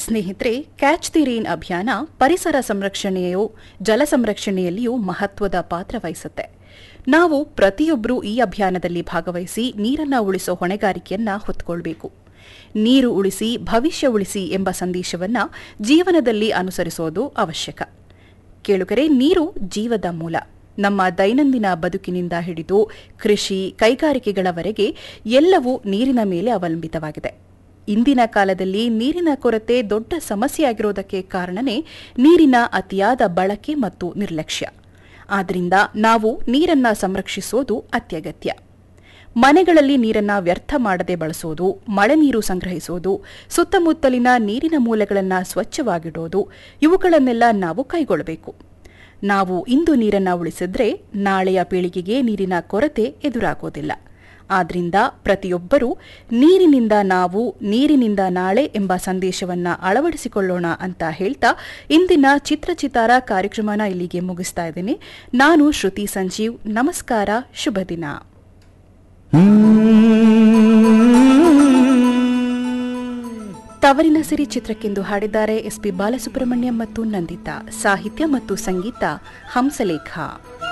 ಸ್ನೇಹಿತರೆ catch the rain ಅಭಿಯಾನ ಪರಿಸರ ಸಂರಕ್ಷಣೆಯು ಜಲ ಸಂರಕ್ಷಣೆಯಲ್ಲಿಯೂ ಮಹತ್ವದ ಪಾತ್ರ ವಹಿಸುತ್ತೆ ನಾವು ಪ್ರತಿಯೊಬ್ಬರೂ ಈ ಅಭಿಯಾನದಲ್ಲಿ ಭಾಗವಹಿಸಿ ನೀರನ್ನ ಉಳಿಸೋ ಹೊಣೆಗಾರಿಕೆಯನ್ನ ಹೊತ್ಕೊಳ್ಬೇಕು ನೀರು ಉಳಿಸಿ ಭವಿಷ್ಯ ಉಳಿಸಿ ಎಂಬ ಸಂದೇಶವನ್ನ ಜೀವನದಲ್ಲಿ ಅನುಸರಿಸೋದು ಅವಶ್ಯಕ ಕೇಳುಗರೆ ನೀರು ಜೀವದ ಮೂಲ ನಮ್ಮ ದೈನಂದಿನ ಬದುಕಿನಿಂದ ಹಿಡಿದು ಕೃಷಿ ಕೈಗಾರಿಕೆಗಳವರೆಗೆ ಎಲ್ಲವೂ ನೀರಿನ ಮೇಲೆ ಅವಲಂಬಿತವಾಗಿದೆ ಇಂದಿನ ಕಾಲದಲ್ಲಿ ನೀರಿನ ಕೊರತೆ ದೊಡ್ಡ ಸಮಸ್ಯೆಯಾಗಿರೋದಕ್ಕೆ ಕಾರಣನೇ ನೀರಿನ ಅತಿಯಾದ ಬಳಕೆ ಮತ್ತು ನಿರ್ಲಕ್ಷ್ಯ ಆದ್ದರಿಂದ ನಾವು ನೀರನ್ನ ಸಂರಕ್ಷಿಸೋದು ಅತ್ಯಗತ್ಯ ಮನೆಗಳಲ್ಲಿ ನೀರನ್ನ ವ್ಯರ್ಥ ಮಾಡದೆ ಬಳಸೋದು ಮಳೆ ನೀರು ಸಂಗ್ರಹಿಸೋದು ಸುತ್ತಮುತ್ತಲಿನ ನೀರಿನ ಮೂಲಗಳನ್ನು ಸ್ವಚ್ಛವಾಗಿಡೋದು ಇವುಗಳನ್ನೆಲ್ಲ ನಾವು ಕೈಗೊಳ್ಳಬೇಕು ನಾವು ಇಂದು ನೀರನ್ನ ಉಳಿಸಿದ್ರೆ ನಾಳೆಯ ಪೀಳಿಗೆಗೆ ನೀರಿನ ಕೊರತೆ ಎದುರಾಗೋದಿಲ್ಲ ಆದ್ರಿಂದ ಪ್ರತಿಯೊಬ್ಬರೂ ನೀರಿನಿಂದ ನಾವು ನೀರಿನಿಂದ ನಾಳೆ ಎಂಬ ಸಂದೇಶವನ್ನ ಅಳವಡಿಸಿಕೊಳ್ಳೋಣ ಅಂತ ಹೇಳ್ತಾ ಇಂದಿನ ಚಿತ್ರಚಿತಾರ ಕಾರ್ಯಕ್ರಮನ ಇಲ್ಲಿಗೆ ಮುಗಿಸ್ತಾ ಇದ್ದೀನಿ ನಾನು ಶ್ರುತಿ ಸಂಜೀವ್ ನಮಸ್ಕಾರ ಶುಭ ದಿನ ತವರಿನ ಸಿರಿ ಚಿತ್ರಕ್ಕೆಂದು ಹಾಡಿದ್ದಾರೆ ಎಸ್ಪಿ ಬಾಲಸುಬ್ರಹ್ಮಣ್ಯಂ ಮತ್ತು ನಂದಿತಾ ಸಾಹಿತ್ಯ ಮತ್ತು ಸಂಗೀತ ಹಂಸಲೇಖ